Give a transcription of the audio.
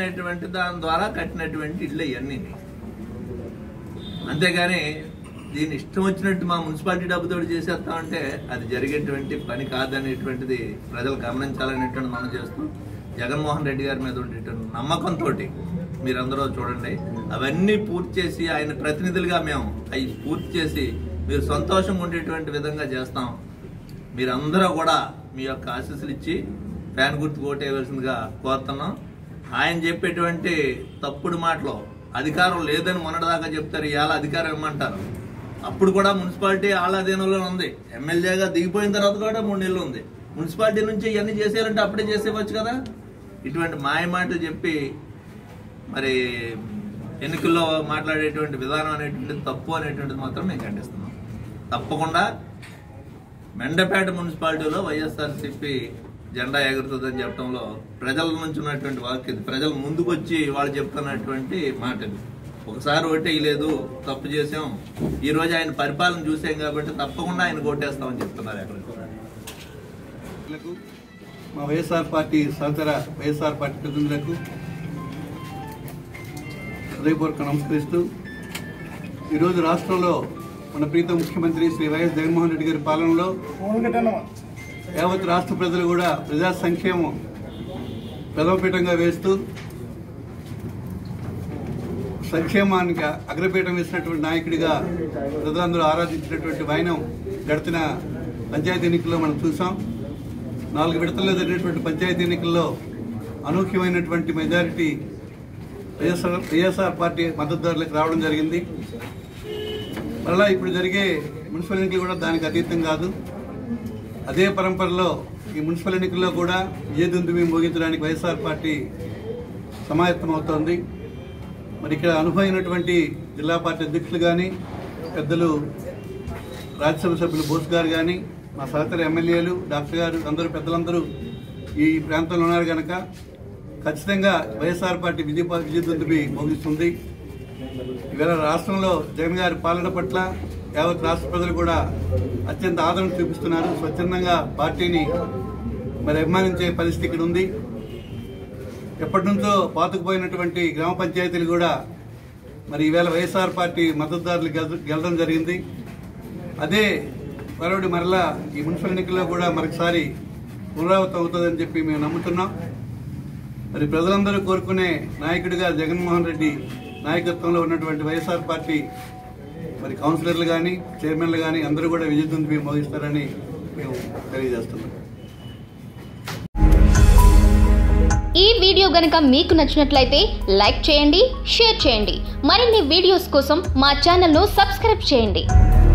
అనేటువంటి దాని ద్వారా కట్టినటువంటి ఇళ్ళు ఇవన్నీ అంతేగాని దీన్ని ఇష్టం వచ్చినట్టు మా మున్సిపాలిటీ డబ్బుతో చేసేస్తామంటే అది జరిగేటువంటి పని కాదనేటువంటిది ప్రజలు గమనించాలనేటువంటి మనం చేస్తూ జగన్మోహన్ రెడ్డి గారి మీద ఉండేటువంటి నమ్మకంతో మీరందరూ చూడండి అవన్నీ పూర్తి చేసి ఆయన ప్రతినిధులుగా మేము అవి పూర్తి చేసి మీరు సంతోషంగా ఉండేటువంటి విధంగా చేస్తాం మీరందరూ కూడా మీ యొక్క ఆశీస్సులు ఇచ్చి ఫ్యాన్ గుర్తు ఓటేయవలసిందిగా కోరుతున్నాం ఆయన చెప్పేటువంటి తప్పుడు మాటలు అధికారం లేదని మొన్నటిదాకా చెప్తారు ఇవాళ అధికారం ఇమ్మంటారు అప్పుడు కూడా మున్సిపాలిటీ ఆలాధీనంలో ఉంది ఎమ్మెల్యేగా దిగిపోయిన తర్వాత కూడా మూడు నెలలు ఉంది మున్సిపాలిటీ నుంచి ఇవన్నీ చేసేయాలంటే అప్పుడే చేసేవచ్చు కదా ఇటువంటి మాయ మాటలు చెప్పి మరి ఎన్నికల్లో మాట్లాడేటువంటి విధానం అనేటువంటిది తప్పు అనేటువంటిది మాత్రం మేము ఖండిస్తున్నాం తప్పకుండా మెండపేట మున్సిపాలిటీలో వైఎస్ఆర్సీపీ జెండా ఎగురుతుందని చెప్పడంలో ప్రజల నుంచి ఉన్నటువంటి వాక్యం ఇది. ప్రజలు ముందుకు వచ్చి వాళ్ళు చెప్తున్నటువంటి మాట ఇది ఒకసారి ఓటేయలేదు తప్పు చేసాం ఈ రోజు ఆయన పరిపాలన చూసాం కాబట్టి తప్పకుండా ఆయన ఓటేస్తామని చెప్తున్నారు ఎక్కడ లకు, మా వైఎస్ఆర్ పార్టీ సహచర వైఎస్ఆర్ పార్టీ ప్రతినిధులకు హృదయపూర్వక నమస్కరిస్తూ ఈరోజు రాష్ట్రంలో మన ప్రీత ముఖ్యమంత్రి శ్రీ వైఎస్ జగన్మోహన్ రెడ్డి గారి పాలనలో యావత్ రాష్ట్ర ప్రజలు కూడా ప్రజా సంక్షేమం ప్రథమపీఠంగా వేస్తూ సంక్షేమానికి అగ్రపీఠం వేసినటువంటి నాయకుడిగా ప్రజలందరూ ఆరాధించినటువంటి వైనం గడిచిన పంచాయతీ ఎన్నికల్లో మనం చూసాం నాలుగు విడతల్లో జరిగినటువంటి పంచాయతీ ఎన్నికల్లో అనూహ్యమైనటువంటి మెజారిటీ వైఎస్ఆర్ వైఎస్ఆర్ పార్టీ మద్దతుదారులకు రావడం జరిగింది మరలా ఇప్పుడు జరిగే మున్సిపల్ ఎన్నికలు కూడా దానికి అతీతం కాదు అదే పరంపరలో ఈ మున్సిపల్ ఎన్నికల్లో కూడా విజయదుందుమి మోగించడానికి వైఎస్ఆర్ పార్టీ సమాయత్తమవుతోంది మరి ఇక్కడ అనుభవమైనటువంటి జిల్లా పార్టీ అధ్యక్షులు కానీ పెద్దలు రాజ్యసభ సభ్యులు బోస్ గారు కానీ మా సహచర ఎమ్మెల్యేలు డాక్టర్ గారు అందరూ పెద్దలందరూ ఈ ప్రాంతంలో ఉన్నారు కనుక ఖచ్చితంగా వైఎస్ఆర్ పార్టీ విజయ విజయదుందుబి మోగిస్తుంది ఇవాళ రాష్ట్రంలో జగన్ గారి పాలన పట్ల యావత్ రాష్ట్ర ప్రజలు కూడా అత్యంత ఆదరణ చూపిస్తున్నారు స్వచ్ఛందంగా పార్టీని మరి అభిమానించే పరిస్థితి ఇక్కడ ఉంది ఎప్పటి నుంచో పాతుకుపోయినటువంటి గ్రామ పంచాయతీలు కూడా మరి ఈవేళ వైఎస్ఆర్ పార్టీ మద్దతుదారులు గెల- గెలవడం జరిగింది అదే మరొకటి మరలా ఈ మున్సిపల్ ఎన్నికల్లో కూడా మరొకసారి పునరావృతం అవుతుందని చెప్పి మేము నమ్ముతున్నాం మరి ప్రజలందరూ కోరుకునే నాయకుడిగా జగన్మోహన్ రెడ్డి నాయకత్వంలో ఉన్నటువంటి వైఎస్ఆర్ పార్టీ మరి కౌన్సిలర్లు కానీ చైర్మన్లు కానీ అందరూ కూడా విజయదుంది మోగిస్తారని మేము తెలియజేస్తున్నాం ఈ వీడియో గనుక మీకు నచ్చినట్లయితే లైక్ చేయండి షేర్ చేయండి మరిన్ని వీడియోస్ కోసం మా ఛానల్ను సబ్స్క్రైబ్ చేయండి